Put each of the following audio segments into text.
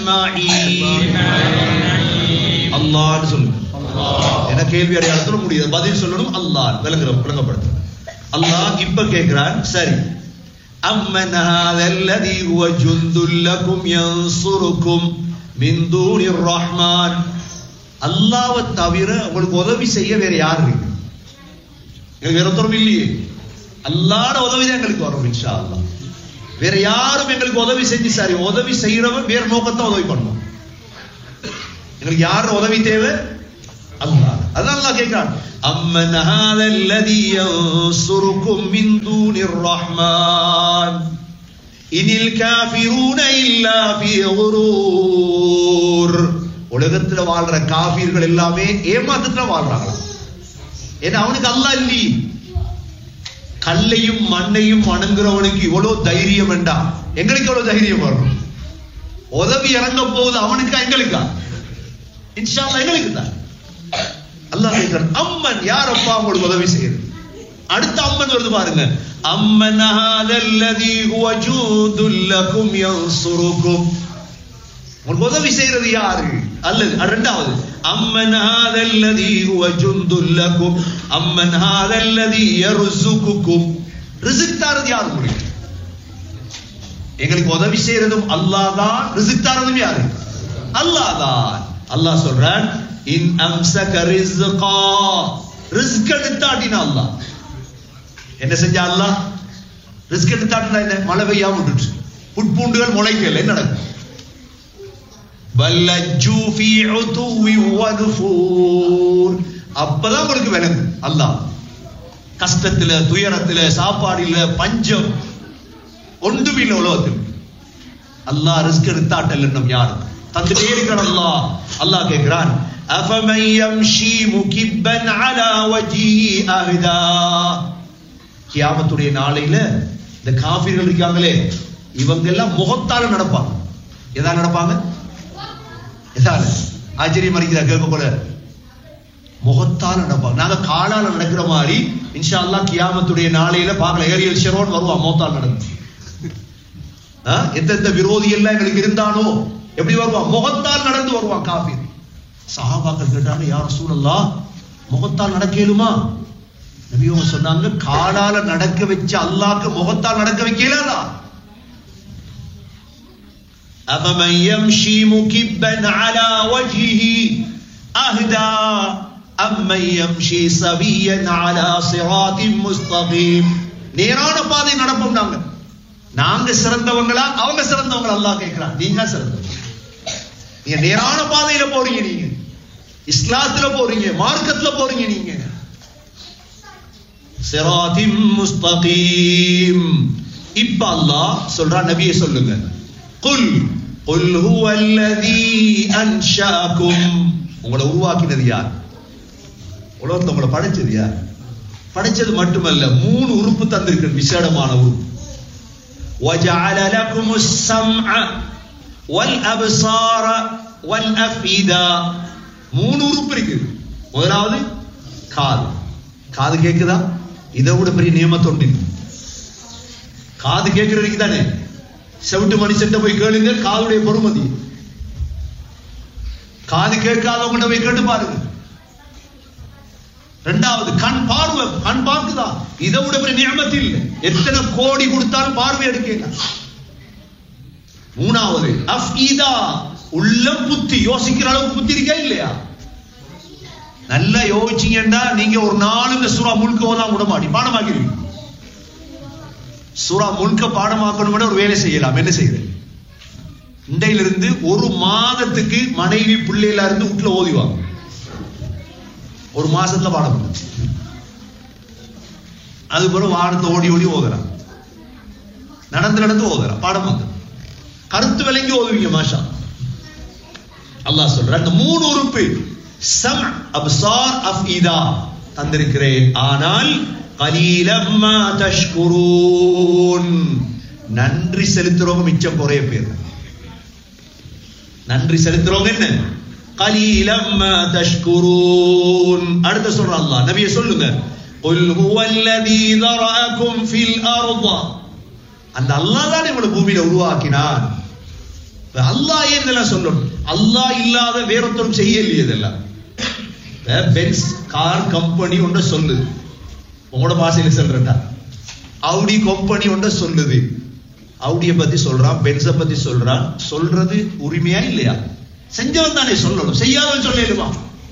அல்லாஹ்னு சொல்லுங்க என்ன கேள்வி அடையாளத்துல முடியாது பதில் சொல்லணும் அல்லாஹ் விளங்குற விளங்கப்படுத்து அல்லாஹ் இப்ப கேட்கிறான் சரி அம்மன் هذا الذي هو جند لكم ينصركم من دون الرحمن அல்லாஹ்வை தவிர உங்களுக்கு உதவி செய்ய வேற யார் இருக்கு எங்களுக்கு வேற ஒருத்தரும் இல்லையே அல்லாட உதவி தான் எங்களுக்கு வரும் இன்ஷா அல்லாஹ் வேற யாரும் எங்களுக்கு உதவி செஞ்சு சரி உதவி செய்யறவன் வேற நோக்கத்தை உதவி பண்ணுவோம் எங்களுக்கு யார் உதவி தேவை அல்லாஹ் அதான் அல்லாஹ் கேட்கிறான் அம்மன் ஹாதா அல்லதி யன்சுருக்கும் மின் தூனிர் ரஹ்மான் இனில் காஃபிரூன இல்லா ஃபீ குரூர் உலகத்துல வாழ்ற காஃபிர்கள் எல்லாமே ஏமாத்தத்துல வாழ்றாங்களா ஏன்னா அவனுக்கு அல்லாஹ் இல்லி கல்லையும் மண்ணையும் வணங்குறவனுக்கு இவ்வளவு தைரியம் வேண்டாம் எங்களுக்கு எவ்வளவு தைரியம் வரும் உதவி இறங்க போகுது அவனுக்கா எங்களுக்கா இன்ஷா அல்லாஹ் எங்களுக்கு தான் அல்லாஹ் கேட்கிறான் அம்மன் யாரப்பா உங்களுக்கு உதவி செய்யுது அடுத்த அம்மன் வருது பாருங்க அம்மன் ஹாதல்லதி ஹுவ ஜூதுல் லகும் யன்சுருக்கும் உங்களுக்கு உதவி செய்யறது யாரு அல்லது அது ரெண்டாவது அம்மன் ஹாதல்லதி ஹுவ ஜுந்துல் லகும் அம்மன் ஹாதல்லதி யர்சுகுக்கும் ரிஸ்க் தரது யாரு உங்களுக்கு எங்களுக்கு உதவி செய்யறதும் அல்லாஹ் தான் ரிஸ்க் தரதும் யாரு அல்லாஹ் தான் அல்லாஹ் சொல்றான் இன் அம்சக ரிஸ்கா ரிஸ்க் எடுத்தாட்டினா அல்லாஹ் என்ன செஞ்சா அல்லாஹ் ரிஸ்க் எடுத்தாட்டினா என்ன மழை பெய்யாம விட்டுட்டு புட்பூண்டுகள் முளைக்கல என்ன நடக்கும் வல்லஜூ ஃபீ உதுவி வனுஃபூர் அப்பதான் உங்களுக்கு விளங்கும் அல்லாஹ் கஷ்டத்துல துயரத்துல சாப்பாடு இல்ல பஞ்சம் ஒன்றும் இல்ல உலகத்தில் அல்லாஹ் ரிஸ்க் எடுத்தாட்டல் என்னும் யார் தந்துட்டே இருக்கிறான் அல்லாஹ் அல்லாஹ் கேட்கிறான் அஃபமன் யம்ஷி முகிப்பன் அலா வஜ்ஹி அஹ்தா கியாமத்துடைய நாளையில இந்த காஃபிர்கள் இருக்காங்களே இவங்க எல்லாம் முகத்தால நடப்பாங்க எதா நடப்பாங்க எதால ஆச்சரியம் அடிக்கிறா கேட்க போல முகத்தால் நடப்பாங்க நாங்க காலால நடக்கிற மாதிரி இன்ஷா அல்லாஹ் கியாமத்துடைய நாளையில பார்க்கல ஏரியல் ஷெரோன் வருவான் முகத்தால் நடந்து ஆ? எந்தெந்த விரோதி எல்லாம் எங்களுக்கு இருந்தானோ எப்படி வருவான் முகத்தால் நடந்து வருவான் காஃபி சஹாபாக்கள் கேட்டாங்க யார் சூழல்லா முகத்தால் நடக்கலுமா நபியவங்க சொன்னாங்க காலால நடக்க வச்ச அல்லாஹ்க்கு முகத்தால் நடக்க வைக்கலாதா أفمن يمشي مكبا على وجهه أهدى أمن يمشي سويا على صراط مستقيم நேரான பாதை நடப்போம் நாங்க நாங்க சிறந்தவங்களா அவங்க சிறந்தவங்களா அல்லாஹ் கேட்கிறான் நீங்க சிறந்தவங்க நீங்க நேரான பாதையில போறீங்க நீங்க இஸ்லாத்துல போறீங்க மார்க்கத்துல போறீங்க நீங்க சிராதிம் முஸ்தகீம் இப்ப அல்லாஹ் சொல்றான் நபியை சொல்லுங்க குல் குல் ஹுவல்லதீ அன்ஷாக்கும் உங்களை உருவாக்கினது யார் உலகத்துல உங்களை படைச்சது யார் படைச்சது மட்டுமல்ல மூணு உறுப்பு தந்திருக்கிற விசேடமான உறுப்பு وجعل لكم السمع والأبصار والأفئدة மூணு உறுப்பு இருக்கு முதலாவது காது காது கேக்குதா இதை விட பெரிய நியமத்து ஒன்று இல்லை. காது கேட்கறதுக்கு தானே செவிட்டு மனுஷன் போய் கேளுங்க காதுடைய பொறுமதி காது கேட்காதவங்க போய் கேட்டு பாருங்க ரெண்டாவது கண் பார்வை கண் பார்க்குதா இதை விட பெரிய நியமத்து இல்லை எத்தனை கோடி கொடுத்தாலும் பார்வை எடுக்கல மூணாவது அஃபீதா உள்ளம் புத்தி யோசிக்கிற அளவுக்கு புத்தி இருக்கா இல்லையா நல்லா யோசிச்சீங்கன்னா நீங்க ஒரு நாள் இந்த சூறா முழுக்க ஓதாம விட மாட்டீங்க பாடமாக்கிடுவீங்க சூறா முழுக்க பாடமாக்கணும் ஒரு வேலை செய்யலாம் என்ன செய்யுது இண்டையிலிருந்து ஒரு மாதத்துக்கு மனைவி பிள்ளைகளா இருந்து வீட்டுல ஓதிவாங்க ஒரு மாசத்துல பாடம் பண்ணு. அது பிறகு வாரத்தை ஓடி ஓடி ஓதுறான் நடந்து நடந்து ஓதுறான் பாடம் வந்து கருத்து விளங்கி ஓதுவீங்க மாஷா அல்லாஹ் சொல்ற அந்த மூணு உறுப்பு சம் அப்சார் அஃபீதா தந்திருக்கிறேன் ஆனால் கலீலம்மா தஷ்குரூன் நன்றி செலுத்துறவங்க மிச்சம் குறைய பேர் நன்றி செலுத்துறவங்க என்ன கலீலம்மா தஷ்குரூன் அடுத்து சொல்ற அல்லாஹ் நபியை சொல்லுங்க قل هو الذي ذرأكم في الأرض அந்த அல்லாஹ் தான் உங்களை பூமியில உருவாக்கினான் அல்லாஹ் ஏன் இதெல்லாம் சொல்லணும் அல்லாஹ் இல்லாத வேறொருத்தரும் செய்யலையே இதெல்லாம் பென்ஸ் கார் கம்பெனி ஒன்று சொல்லுது உங்களோட பாஷையில சொல்றேன்டா அவுடி கம்பெனி ஒன்று சொல்லுது அவுடிய பத்தி சொல்றான் பென்ஸ பத்தி சொல்றான் சொல்றது உரிமையா இல்லையா செஞ்சவன் தானே சொல்லணும் செய்யாதவன் சொல்லிடுமா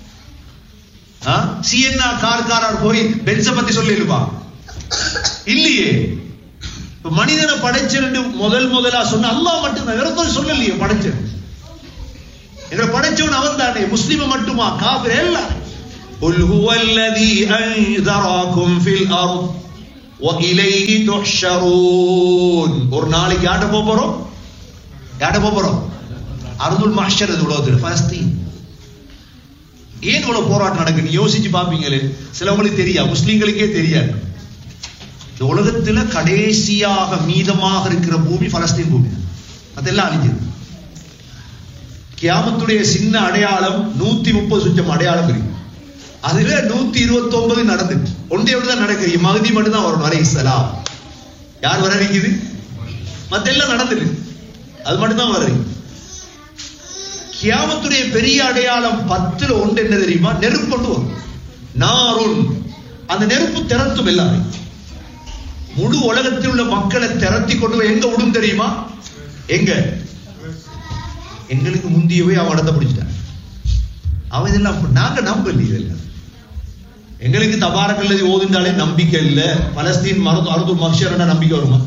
சிஎன்ஆர் கார்காரர் போய் பென்ஸ பத்தி சொல்லிடுமா இல்லையே இப்ப மனிதனை படைச்சிருந்து முதல் முதலா சொன்ன அல்லாஹ் மட்டும்தான் வேற ஒருத்தர் சொல்லலையே படைச்சது எங்களை படைச்சவன் அவன் தானே முஸ்லிம மட்டுமா காபிர் எல்லாம் قل هو الذي أنذركم في الأرض وإليه تحشرون ஒரு நாளைக்கு யார்ட்ட போக போறோம் யார்ட்ட போக போறோம் அர்துல் மஹ்ஷர் இது உலகத்தில் பலஸ்தீன் ஏன் இவ்வளவு போராட்டம் நடக்குன்னு யோசிச்சு பாப்பீங்களே சிலவங்களுக்கு தெரியா முஸ்லீம்களுக்கே தெரியாது இந்த உலகத்துல கடைசியாக மீதமாக இருக்கிற பூமி பலஸ்தீன் பூமி அதெல்லாம் அழிஞ்சது கியாமத்துடைய சின்ன அடையாளம் நூத்தி முப்பது சுற்றம் அடையாளம் இருக்கு அதுல நூத்தி இருபத்தி ஒன்பது நடந்துட்டு ஒன்றே தான் நடக்குது மகதி மட்டும் தான் வரும் வரை சலாம் யார் வர இருக்குது மத்த எல்லாம் நடந்துட்டு அது மட்டும் தான் வருது கியாமத்துடைய பெரிய அடையாளம் பத்துல ஒன்று என்ன தெரியுமா நெருப்பு கொண்டு வரும் நாருன் அந்த நெருப்பு திறத்தும் எல்லாரும் முழு உலகத்தில் உள்ள மக்களை திரட்டி கொண்டு போய் எங்க விடும் தெரியுமா எங்க எங்களுக்கு முந்தியவே அவன் இடத்த பிடிச்சிட்டான் அவன் இதெல்லாம் நாங்க நம்பல இதெல்லாம் எங்களுக்கு தபாரக்கல்லதி ஓதுண்டாலே நம்பிக்கை இல்ல பலஸ்தீன் மருது அறுது மக்ஷர்னா நம்பிக்கை வருமா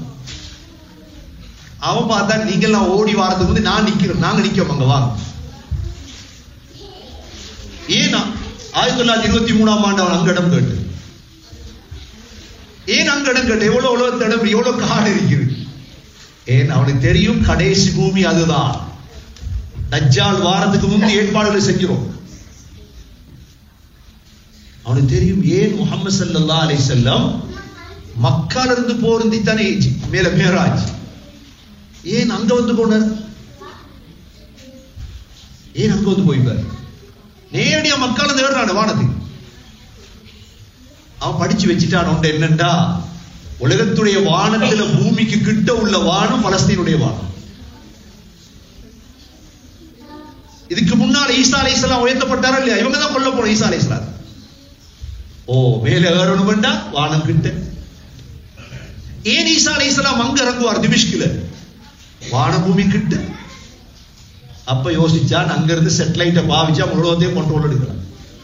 அவன் பார்த்தா நீங்கெல்லாம் ஓடி வாரத்துக்கு வந்து நான் நிக்கிறோம் நாங்க நிக்கிறோம் அங்க வாங்க ஏன்னா ஆயிரத்தி தொள்ளாயிரத்தி இருபத்தி மூணாம் ஆண்டு அவன் அங்க இடம் கேட்டு ஏன் அங்க இடம் கேட்டு எவ்வளவு எவ்வளவு இடம் எவ்வளவு காடு இருக்குது ஏன் அவனுக்கு தெரியும் கடைசி பூமி அதுதான் தஜ்ஜால் வாரத்துக்கு முந்தி ஏற்பாடுகளை செஞ்சிரும் அவனுக்கு தெரியும் ஏன் முகமது சல்லா அலை செல்லம் மக்கால இருந்து போருந்தி தானே மேல மேராஜ் ஏன் அங்க வந்து போனார் ஏன் அங்க வந்து போய்ப்பார் நேரடியா மக்கால தேடுறான் வானத்துக்கு அவன் படிச்சு வச்சுட்டான் உண்டு என்னண்டா உலகத்துடைய வானத்துல பூமிக்கு கிட்ட உள்ள வானம் பலஸ்தீனுடைய வானம் இதுக்கு முன்னால் ஈசா அலை இஸ்லாம் உயர்த்தப்பட்டாரா இல்லையா இவங்க தான் கொல்ல போன ஈசா அலை இஸ்லாம் ஓ மேல ஏறணும்டா வானம் கிட்ட ஏன் ஈசா அலை இஸ்லாம் அங்க இறங்குவார் திமிஷ்கில வானபூமி கிட்ட அப்ப யோசிச்சான் அங்க இருந்து செட்டலைட்டை பாவிச்சா முழுவதையும் கண்ட்ரோல் எடுக்கலாம்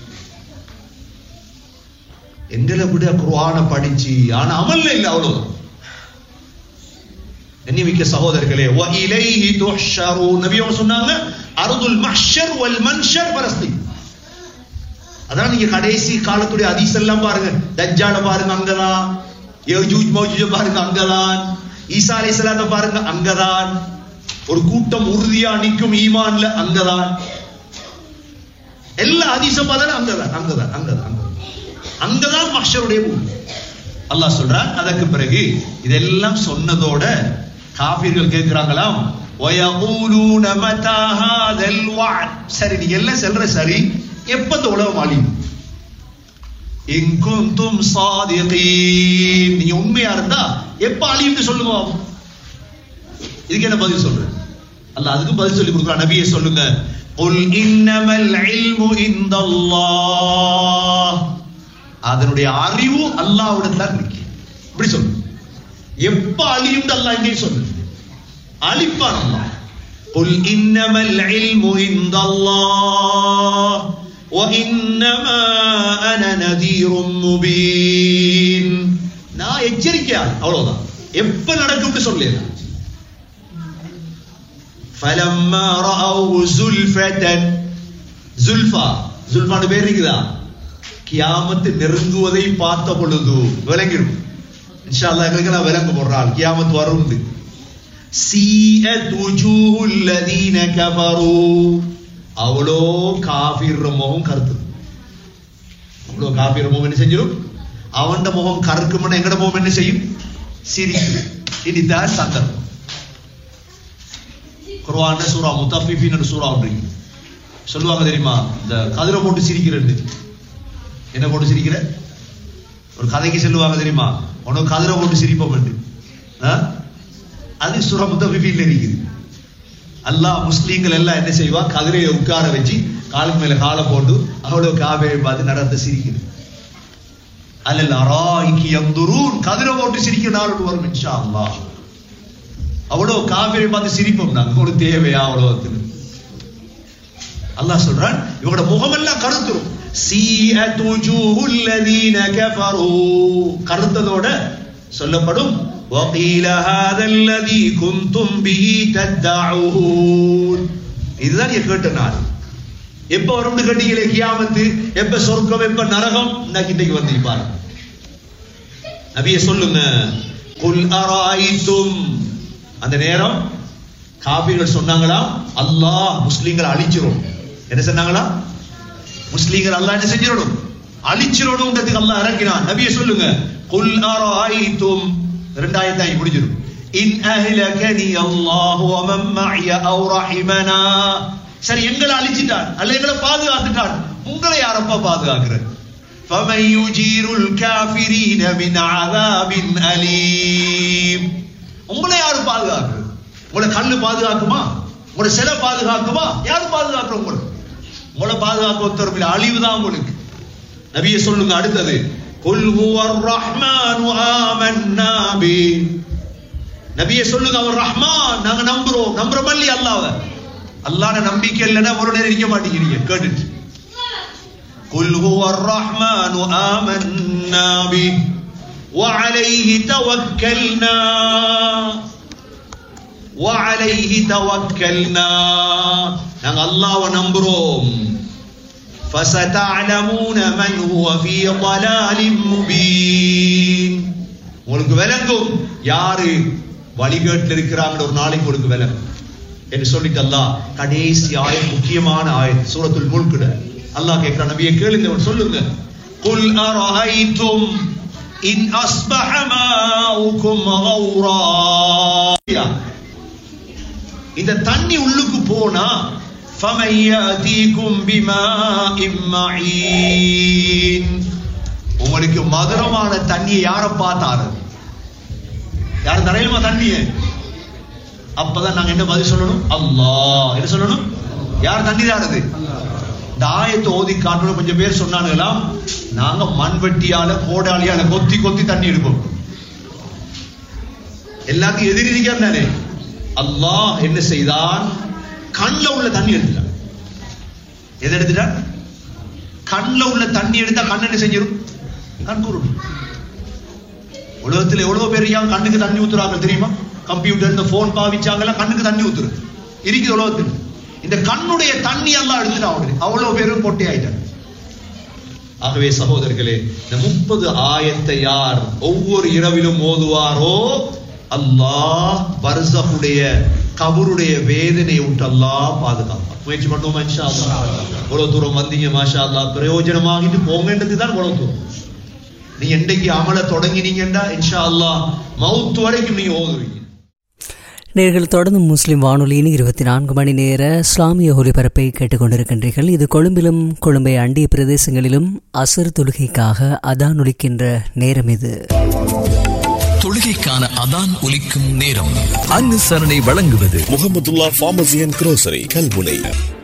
எங்களை விட குர்ஆன படிச்சு ஆனா அமல்ல இல்ல அவ்வளவுதான் கண்ணியமிக்க சகோதரர்களே வ இலைஹி துஹ்ஷரூன் நபி அவங்க சொன்னாங்க அர்துல் மஹ்ஷர் வல் மன்ஷர் பலஸ்தீன் அதான் நீங்க கடைசி காலத்துடைய ஹதீஸ் எல்லாம் பாருங்க தஜ்ஜால பாருங்க அங்கதான் யஜூஜ் மௌஜூஜ பாருங்க அங்கதான் ஈசா அலைஹிஸ்ஸலாத்த பாருங்க அங்கதான் ஒரு கூட்டம் உறுதியா நிற்கும் ஈமான்ல அங்கதான் எல்லா ஹதீஸும் பார்த்தா அங்கதான் அங்கதான் அங்கதான் அங்கதான் அங்கதான் மஹ்ஷருடைய பூமி அல்லாஹ் சொல்றான் அதற்கு பிறகு இதெல்லாம் சொன்னதோட காபிர்கள் கேட்கிறாங்களாம் وَيَقُولُونَ مَتَى هَذَا الْوَعْدُ சரி நீங்க எல்லாம் சொல்ற சரி எப்ப இந்த உலகம் அழியும் இன் குந்தும் சாதிகீன் நீங்க உண்மையா இருந்தா எப்ப அழியும்னு சொல்லுங்க பாப்போம். இதுக்கு என்ன பதில் சொல்றேன் அல்லாஹ் அதுக்கு பதில் சொல்லி கொடுக்குறான் நபியே சொல்லுங்க قُلْ إِنَّمَا الْعِلْمُ عِندَ اللَّهِ அதனுடைய அறிவு அல்லாஹ்விடத்துல இருக்கு இப்படி சொல்லு எப்ப அழியும் அல்லாஹ் இங்கே சொல்லு அழிப்பான் அல்லாஹ் قل إنما العلم عند الله وإنما أنا نذير مبين நான் எச்சரிக்கையாள் அவ்வளவுதான் எப்ப நடக்கும்னு சொல்லு فلما رأوا زلفة زلفا زلفான்னு பேர் இருக்குதா கியாமத்து நெருங்குவதை பார்த்த பொழுது விளங்கிடும் இன்ஷா அல்லாஹ் எங்களுக்கு நான் விளங்க போடுறாள் கியாமத் வரும் சீஅத் wujuhul ladina கஃபரு அவ்வளோ காஃபிர் முகம் கருத்து அவ்வளோ காஃபிர் முகம் என்ன செஞ்சிடும் அவன் முகம் கருக்கும்னா எங்கட முகம் என்ன செய்யும் சிரிக்கும் இனிதான் சந்தர்ப்பம் குர்ஆன்ல சூரா முத்தஃபிஃபின் சூரா ஒன்று இருக்கு. சொல்லுவாங்க தெரியுமா இந்த கதிரை போட்டு சிரிக்கிறது என்ன போட்டு சிரிக்கிற ஒரு கதைக்கு சொல்லுவாங்க தெரியுமா உனக்கு கதிரை போட்டு சிரிப்போம் என்று. ஆ? அது சூரா முத்தஃபிஃபின்ல இருக்குது அல்லாஹ் முஸ்லீம்கள் எல்லாம் என்ன செய்வா கதிரையை உட்கார வச்சு காலுக்கு மேல காலை போட்டு அவ்வளவு காவேரி பார்த்து நடந்து சிரிக்குது அல்லல் அராய்க்கு எந்துரூன் கதிரை போட்டு சிரிக்கிற நாள் வரும் இன்ஷா அல்லாஹ் அவ்வளவு காவேரி பார்த்து சிரிப்போம் நாங்க ஒரு தேவையா அவ்வளவு அல்லாஹ் சொல்றான் இவங்களோட முகமெல்லாம் கருத்துரும் சீஅத் wujuhul ladina கஃபரு கருத்ததோட சொல்லப்படும் وقيل هذا الذي كنتم به تدعون இதுதான் நீங்க கேட்ட நாள் எப்ப வரும்னு கேட்டீங்களே கியாமத்து எப்ப சொர்க்கம் எப்ப நரகம் இன்னைக்கு இன்னைக்கு வந்து பாருங்க நபியை சொல்லுங்க குல் அராய்த்தும் அந்த நேரம் காபீர்கள் சொன்னாங்களா அல்லாஹ் முஸ்லிம்களை அழிச்சிரும் என்ன சொன்னாங்களா முஸ்லிம்கள் அல்லாஹ் என்ன செஞ்சிடணும் அழிச்சிடணும்ன்றதுக்கு அல்லாஹ் இறக்கினான் நபியை சொல்லுங்க குல் அராய்த்தும் ரெண்டாயிரத்தி முடிஞ்சிடும் இன் அஹ்லகனி அல்லாஹ் வ மன் மஅய அவ் ரஹிமனா சரி எங்களை அழிச்சிட்டான் அல்ல எங்களை பாதுகாத்துட்டான் உங்களை யாரப்பா பாதுகாக்கிறது فمن يجير الكافرين من عذاب أليم உங்களை யாரு பாதுகாக்குறது உங்களை கண்ணு பாதுகாக்குமா உங்களை சிலை பாதுகாக்குமா யாரு பாதுகாக்குற உங்களை உங்களை பாதுகாக்க ஒருத்தர் இல்லை அழிவு தான் உங்களுக்கு நபியை சொல்லுங்க அடுத்தது குல் ஹுவர் ரஹ்மான் ஆமன்னா பி நபியை சொல்லுங்க அவர் ரஹ்மான் நாங்க நம்புறோம் நம்புற மல்லி அல்லாஹ் அல்லாஹ்ன நம்பிக்கை இல்லைன்னா ஒரு நேரம் இருக்க மாட்டேங்கிறீங்க கேட்டுட்டு قل هو الرحمن آمنا به وعليه توكلنا وعليه توكلنا நாங்க அல்லாஹ்வை நம்புறோம் فستعلمون من هو في ضلال مبين உங்களுக்கு விளங்கும் யாரு வழிகேட்டில் இருக்கிறாங்க ஒரு நாளைக்கு உங்களுக்கு விளங்கும் என்று சொல்லிட்டு அல்லாஹ் கடைசி ஆயத் முக்கியமான ஆயத் சூரத்துல் முல்குட அல்லாஹ் கேட்கிறான் நபியை கேளுங்க அவர் சொல்லுங்க قل أرأيتم إن أصبح ماؤكم غورا இந்த தண்ணி உள்ளுக்கு போனா فمن يأتيكم بماء معين உங்களுக்கு மதுரமான தண்ணியை யார பார்த்தாரு யார் தரையிலுமா தண்ணிய அப்பதான் நாங்க என்ன பதில் சொல்லணும் அல்லாஹ் என்ன சொல்லணும் யார் தண்ணி தாருது இந்த ஆயத்தை ஓதி காட்டணும் கொஞ்சம் பேர் சொன்னானுங்களாம் நாங்க மண்வெட்டியால கோடாலியால கொத்தி கொத்தி தண்ணி எடுப்போம் எல்லாத்தையும் எதிரி இருக்காரு தானே அல்லாஹ் என்ன செய்தான் கண்ணில் உள்ள தண்ணி எடுத்துட்டான் எதை எடுத்துட்டான் கண்ணில் உள்ள தண்ணி எடுத்தா கண் என்ன செஞ்சிடும் கண் கூறும் உலகத்தில் எவ்வளவு பேர் இருக்காங்க கண்ணுக்கு தண்ணி ஊத்துறாங்க தெரியுமா கம்ப்யூட்டர் இந்த போன் பாவிச்சாங்கல்ல கண்ணுக்கு தண்ணி ஊத்துரு இருக்குது உலகத்தில் இந்த கண்ணுடைய தண்ணி எல்லாம் எடுத்துட்டு அவரு அவ்வளவு பேரும் பொட்டி ஆயிட்டாங்க ஆகவே சகோதரர்களே இந்த முப்பது ஆயத்தை யார் ஒவ்வொரு இரவிலும் ஓதுவாரோ அல்லாஹ் பர்சகுடைய கபருடைய வேதனையை விட்டு அல்லாஹ் பாதுகாப்பான் முயற்சி பண்ணுவோம் இன்ஷா அல்லாஹ் இவ்வளவு தூரம் வந்தீங்க மாஷா அல்லாஹ் பிரயோஜனமாகிட்டு போங்கன்றது தான் இவ்வளவு தூரம் நீ என்னைக்கு அமல தொடங்கினீங்கடா இன்ஷா அல்லாஹ் மவுத் வரைக்கும் நீங்க ஓதுவீங்க நேர்கள் தொடர்ந்து முஸ்லிம் வானொலியின் இருபத்தி நான்கு மணி நேர இஸ்லாமிய ஒலிபரப்பை கேட்டுக்கொண்டிருக்கின்றீர்கள் இது கொழும்பிலும் கொழும்பை அண்டிய பிரதேசங்களிலும் அசர் தொழுகைக்காக அதான் ஒலிக்கின்ற நேரம் இது தொழுகைக்கான அதான் ஒலிக்கும் நேரம் அனுசரணை வழங்குவது Mohamedullah pharmacy and grocery Kalmunai